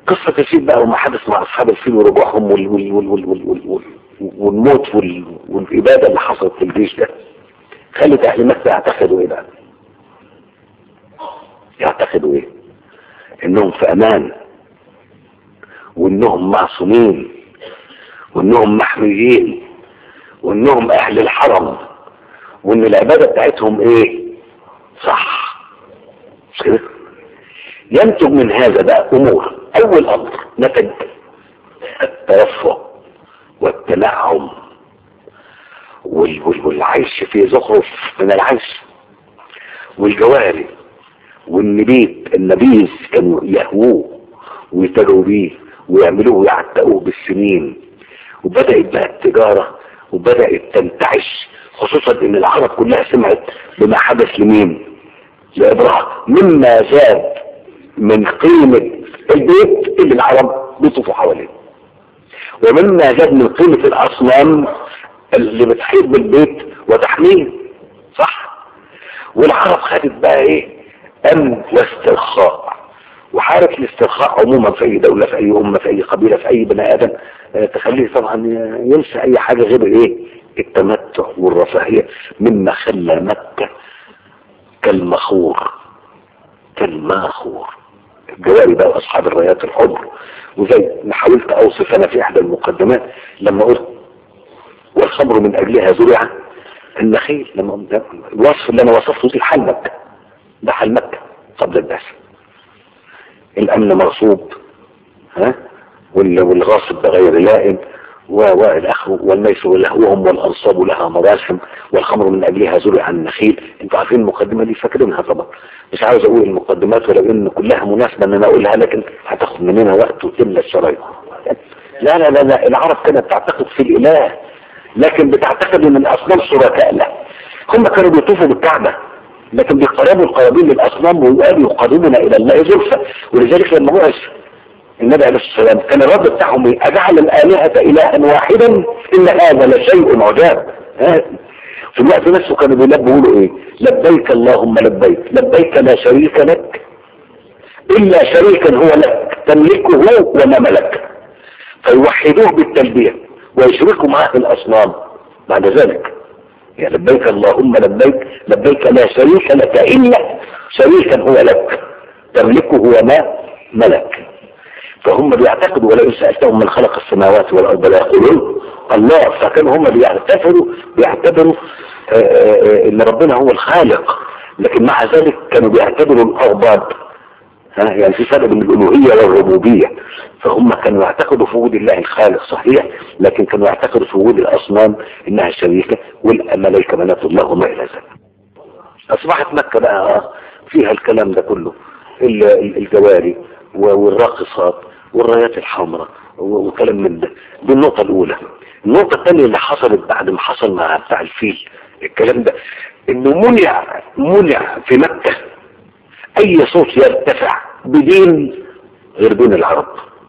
قصة الفيل بقى وما حدث مع أصحاب الفيل ورجوعهم وال وال وال وال وال وال وال والموت وال والإبادة اللي حصلت في الجيش ده خلت أهل مكة يعتقدوا إيه بقى؟ يعتقدوا إيه؟ إنهم في أمان وإنهم معصومين وإنهم محميين وإنهم أهل الحرم وإن العبادة بتاعتهم إيه؟ صح مش كده؟ ينتج من هذا بقى امور اول امر نتج الترفه والتنعم وال- وال- والعيش في زخرف من العيش والجواري والنبيت النبيذ كانوا يهووه ويتجروا بيه ويعملوه ويعتقوه بالسنين وبدأت بقى التجارة وبدأت تنتعش خصوصا ان العرب كلها سمعت بما حدث لمين لإبراهيم مما زاد من قيمة البيت اللي العرب بيطوفوا حواليه ومما زاد من قيمة الأصنام اللي بتحيط بالبيت وتحميه صح والعرب خدت بقى ايه امن واسترخاء وحالة الاسترخاء عموما في اي دولة في اي امة في اي قبيلة في اي بني ادم آه، تخليه طبعا ينسى اي حاجة غير ايه التمتع والرفاهية مما خلى مكة كالمخور كالماخور الجواري بقى واصحاب الرايات الحمر وزي ما حاولت اوصف انا في احدى المقدمات لما قلت والخمر من اجلها زرع النخيل لما ده الوصف اللي انا وصفته دي حال مكه ده حال مكه قبل البعث الامن مرصوب ها وال- والغاصب بغير لائم والى اخره والميسر لهوهم والانصاب لها مراسم والخمر من اجلها زرع النخيل انتوا عارفين المقدمه دي فاكرينها طبعا مش عاوز اقول المقدمات ولو ان كلها مناسبه ان انا اقولها لكن هتاخد مننا وقت وتملى الشرايط لا لا لا لا العرب كانت تعتقد في الاله لكن بتعتقد ان الاصنام شركاء له هم كانوا بيطوفوا بالكعبه لكن بيقربوا القرابين للاصنام ويقالوا يقربنا الى الله زلفى ولذلك لما بعث النبي عليه الصلاه والسلام كان الرد بتاعهم ايه؟ اجعل الالهه الها واحدا ان هذا لشيء عجاب ها؟ في الوقت نفسه كانوا بيلبوا يقولوا ايه؟ لبيك اللهم لبيك لبيك لا شريك لك الا شريكا هو لك تملكه وما ملك فيوحدوه بالتلبيه ويشركوا معه الاصنام بعد ذلك يا لبيك اللهم لبيك لبيك لا شريك لك الا شريكا هو لك تملكه وما ملك فهم بيعتقدوا ولئن سألتهم من خلق السماوات والأرض لا يقولون الله فكانوا هم بيعتبروا بيعتبروا آه، آه، آه، ان ربنا هو الخالق لكن مع ذلك كانوا بيعتبروا الأرباب ها يعني في فرق بين الألوهية والربوبية فهم كانوا يعتقدوا في وجود الله الخالق صحيح لكن كانوا يعتقدوا في وجود الأصنام إنها شريكة والملائكة بنات الله وما إلى ذلك أصبحت مكة بقى فيها الكلام ده كله ال- ال- الجواري و- والراقصات والرايات الحمراء و- وكلام من ده دي النقطة الأولى النقطة الثانية اللي حصلت بعد ما حصل مع بتاع الفيل الكلام ده إنه منع منع في مكة أي صوت يرتفع بدين غير دين العرب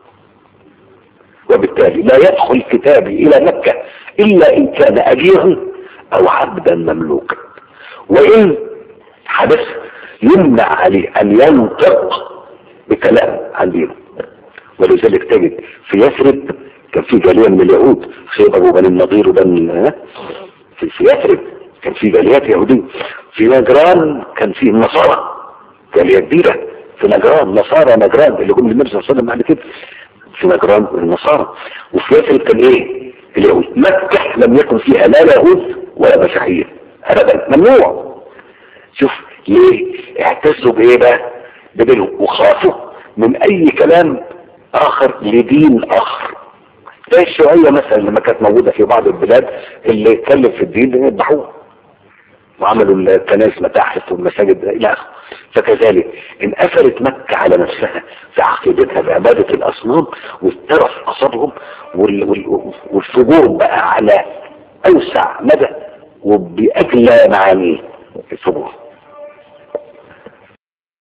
وبالتالي لا يدخل كتابي إلى مكة إلا إن كان أجيرا أو عبدا مملوكا وإن حدث يمنع عليه أن ينطق بكلام عن دينه ولذلك تجد في يثرب كان في جالية من اليهود خيبر وبني النضير وبني ها؟ في في يثرب كان في جاليات يهودية في نجران كان في النصارى جالية كبيرة في نجران نصارى نجران اللي جم النبي صلى الله عليه وسلم بعد كده في نجران النصارى وفي يثرب كان ايه اليهود مكة لم يكن فيها لا يهود ولا مسيحية ابدا ممنوع شوف ليه اعتزوا بايه بقى بدينهم وخافوا من اي كلام اخر لدين اخر زي الشيوعية مثلا لما كانت موجودة في بعض البلاد اللي اتكلم في الدين يذبحوه وعملوا الكنائس متاحف والمساجد الى اخره فكذلك ان قفلت مكة على نفسها في عقيدتها بعبادة الاصنام والترف اصابهم وال- وال- والفجور بقى على اوسع مدى وباجلى معانيه الفجور